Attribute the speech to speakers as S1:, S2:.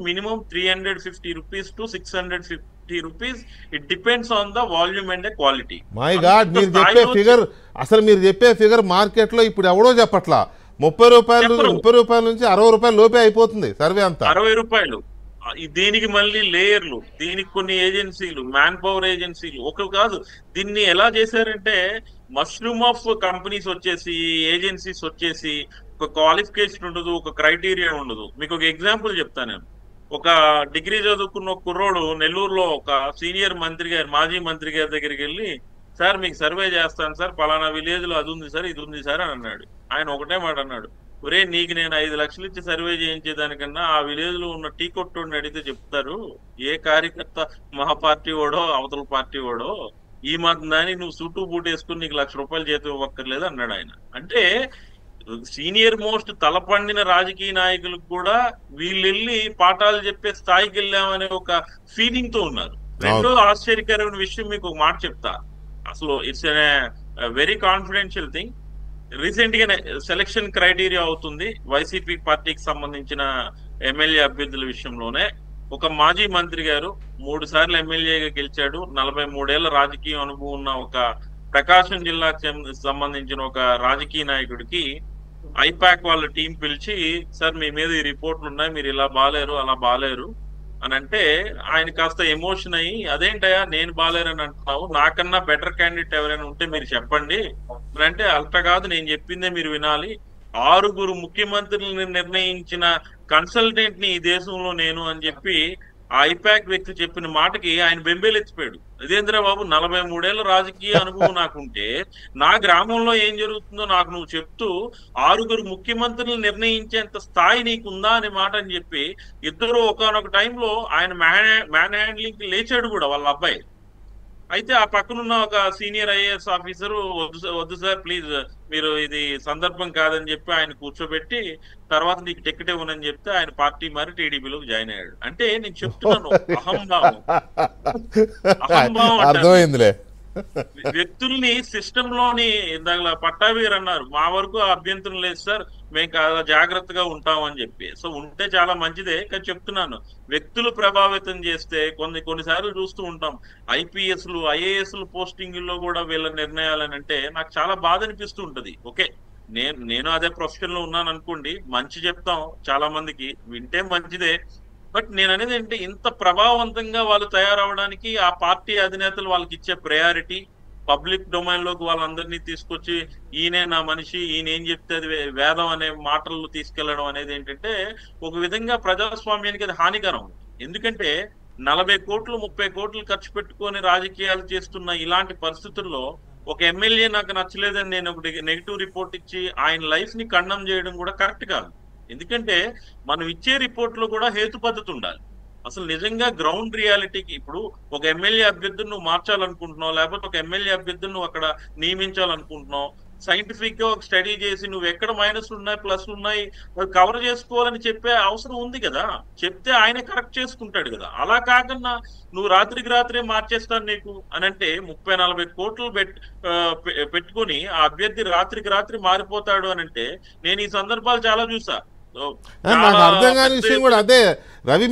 S1: Minimum three hundred fifty rupees to six hundred fifty rupees it depends on the volume and the quality
S2: my God మీరు చెప్పే figure అసలు మీరు చెప్పే figure మార్కెట్లో ఇప్పుడు ఎవడో చెప్పట్లా ముప్పై రూపాయలు
S1: చెప్పరు.
S2: ముప్పై రూపాయల నుంచి అరవై రూపాయల లోపే అయిపోతుంది సర్వే అంతా
S1: అరవై రూపాయలు ఆ, ఈ దీనికి మళ్ళీ లేయర్లు దీనికి కొన్ని ఏజెన్సీలు మ్యాన్ పవర్ ఏజెన్సీలు ఒక కాదు దీన్ని ఎలా చేశారంటే మష్రూమ్ ఆఫ్ కంపెనీస్ వచ్చేసి ఏజెన్సీస్ వచ్చేసి ఒక క్వాలిఫికేషన్ ఉండదు ఒక క్రైటీరియా ఉండదు మీకు ఒక ఎగ్జాంపుల్ చెప్తాను నేను ఒక డిగ్రీ చదువుకున్న ఒక కుర్రోడు నెల్లూరులో ఒక సీనియర్ మంత్రి గారు మాజీ మంత్రి గారి దగ్గరికి వెళ్ళి సార్ మీకు సర్వే చేస్తాను సార్ పలానా విలేజ్ లో అది ఉంది సార్ ఇది ఉంది సార్ అని అన్నాడు ఆయన ఒకటే మాట అన్నాడు ఒరే నీకు నేను ఐదు లక్షలు ఇచ్చి సర్వే చేయించేదానికన్నా ఆ విలేజ్ లో ఉన్న టీ కొట్టుని అడిగితే చెప్తారు ఏ కార్యకర్త మా పార్టీ వాడో అవతల పార్టీ వాడో ఈ మాత్రం దాన్ని నువ్వు సూటు బూట్ వేసుకుని నీకు లక్ష రూపాయలు చేతి ఇవ్వక్కర్లేదు అన్నాడు ఆయన అంటే సీనియర్ మోస్ట్ తలపండిన రాజకీయ నాయకులకు కూడా వీళ్ళు వెళ్ళి పాఠాలు చెప్పే స్థాయికి వెళ్ళామనే ఒక ఫీలింగ్ తో ఉన్నారు రెండో ఆశ్చర్యకరమైన విషయం మీకు ఒక మాట చెప్తా అసలు it's very confidential thing recent గా సెలక్షన్ క్రైటీరియా అవుతుంది వైసీపీ పార్టీకి సంబంధించిన ఎమ్మెల్యే అభ్యర్థుల విషయంలోనే ఒక మాజీ మంత్రి గారు మూడు సార్లు ఎమ్మెల్యేగా గెలిచాడు నలభై మూడేళ్ల రాజకీయ అనుభవం ఉన్న ఒక ప్రకాశం జిల్లాకు చెం- సంబంధించిన ఒక రాజకీయ నాయకుడికి ఐపాక్ వాళ్ళ టీం పిలిచి సార్ మీ మీద ఈ రిపోర్ట్లు ఉన్నాయి మీరు ఇలా బాలేరు అలా బాలేరు అని అంటే ఆయన కాస్త ఎమోషన్ అయ్యి అదేంటయ్యా నేను బాలేరని అంటున్నావు నాకన్నా బెటర్ క్యాండిడేట్ ఎవరైనా ఉంటే మీరు చెప్పండి అని అంటే అల్ట కాదు నేను చెప్పిందే మీరు వినాలి ఆరుగురు ముఖ్యమంత్రులను నిర్ణయించిన కన్సల్టెంట్ ని ఈ దేశంలో నేను అని చెప్పి ఆ ఐపాక్ వ్యక్తి చెప్పిన మాటకి ఆయన బెంబేలెత్తిపోయాడు ఇదేంద్ర బాబు నలభై మూడేళ్ల రాజకీయ అనుభవం నాకుంటే నా గ్రామంలో ఏం జరుగుతుందో నాకు నువ్వు చెప్తూ ఆరుగురు ముఖ్యమంత్రులు నిర్ణయించేంత స్థాయి నీకుందా అనే మాట అని చెప్పి ఇద్దరు ఒకనొక టైంలో ఆయన మ్యాన్ మ్యాన్ హ్యాండ్లింగ్ కి లేచాడు కూడా వాళ్ళ అబ్బాయి అయితే ఆ పక్కనున్న ఒక సీనియర్ ఐఏఎస్ ఆఫీసర్ వద్దు సార్- వద్దు సార్ ప్లీజ్ మీరు ఇది సందర్భం కాదని చెప్పి ఆయన కూర్చోబెట్టి తర్వాత నీకు టికెట్ ఇవ్వనని చెప్తే ఆయన పార్టీ మారి టీడీపీలోకి జాయిన్ అయ్యాడు అంటే నేను చెప్తున్నాను అహంభావం అహంభావం అంటారు.
S2: అర్థమైందిలే
S1: వ్యక్తుల్ని సిస్టమ్ లోని ఇందాక పట్టాభీర్ అన్నారు మా వరకు అభ్యంతరం లేదు సార్ మేము చాలా జాగ్రత్తగా ఉంటాం అని చెప్పి సో ఉంటే చాలా మంచిదే కానీ చెప్తున్నాను వ్యక్తులు ప్రభావితం చేస్తే కొన్ని కొన్నిసార్లు చూస్తూ ఉంటాం ఐపీఎస్ లు ఐఏఎస్ లు పోస్టింగ్ లో కూడా వీళ్ళ నిర్ణయాలని అంటే నాకు చాలా బాధ అనిపిస్తూ ఉంటది ఓకే నేను నేను అదే ప్రొఫెషన్ లో ఉన్నాను అనుకోండి మంచి చెప్తాం చాలా మందికి వింటే మంచిదే బట్ నేను అనేది ఏంటి ఇంత ప్రభావవంతంగా వాళ్ళు తయారవడానికి ఆ పార్టీ అధినేతలు వాళ్ళకి ఇచ్చే ప్రయారిటీ పబ్లిక్ డొమైన్ లోకి వాళ్ళందరినీ తీసుకొచ్చి ఈయనే నా మనిషి ఈయన ఏం చెప్తే అది వే- వేదం అనే మాటలు తీసుకెళ్లడం అనేది ఏంటంటే ఒక విధంగా ప్రజాస్వామ్యానికి అది హానికరం ఎందుకంటే నలభై కోట్లు ముప్పై కోట్లు ఖర్చు పెట్టుకొని రాజకీయాలు చేస్తున్న ఇలాంటి పరిస్థితుల్లో ఒక ఎమ్మెల్యే నాకు నచ్చలేదని నేను ఒక నెగిటివ్ రిపోర్ట్ ఇచ్చి ఆయన లైఫ్ ని ఖండం చేయడం కూడా కరెక్ట్ కాదు ఎందుకంటే మనం ఇచ్చే రిపోర్ట్ లో కూడా హేతు పద్ధతి ఉండాలి అసలు నిజంగా గ్రౌండ్ రియాలిటీకి ఇప్పుడు ఒక ఎమ్మెల్యే అభ్యర్థిని నువ్వు మార్చాలనుకుంటున్నావు లేకపోతే ఒక ఎమ్మెల్యే అభ్యర్థిని నువ్వు అక్కడ నియమించాలనుకుంటున్నావు సైంటిఫిక్ గా ఒక స్టడీ చేసి నువ్వు ఎక్కడ మైనస్ ఉన్నాయి ప్లస్ ఉన్నాయి అవి కవర్ చేసుకోవాలని చెప్పే అవసరం ఉంది కదా చెప్తే ఆయన కరెక్ట్ చేసుకుంటాడు కదా అలా కాకుండా నువ్వు రాత్రికి రాత్రే మార్చేస్తాను నీకు అని అంటే ముప్పై నలభై కోట్లు పెట్ ఆ, పె- పెట్టుకొని ఆ అభ్యర్థి రాత్రికి రాత్రి మారిపోతాడు అని అంటే నేను ఈ సందర్భాలు చాలా చూసా సో,
S2: నాకు
S1: చాలా
S2: అర్థం కాని
S1: పెద్ద
S2: విషయం కూడా అదే రవి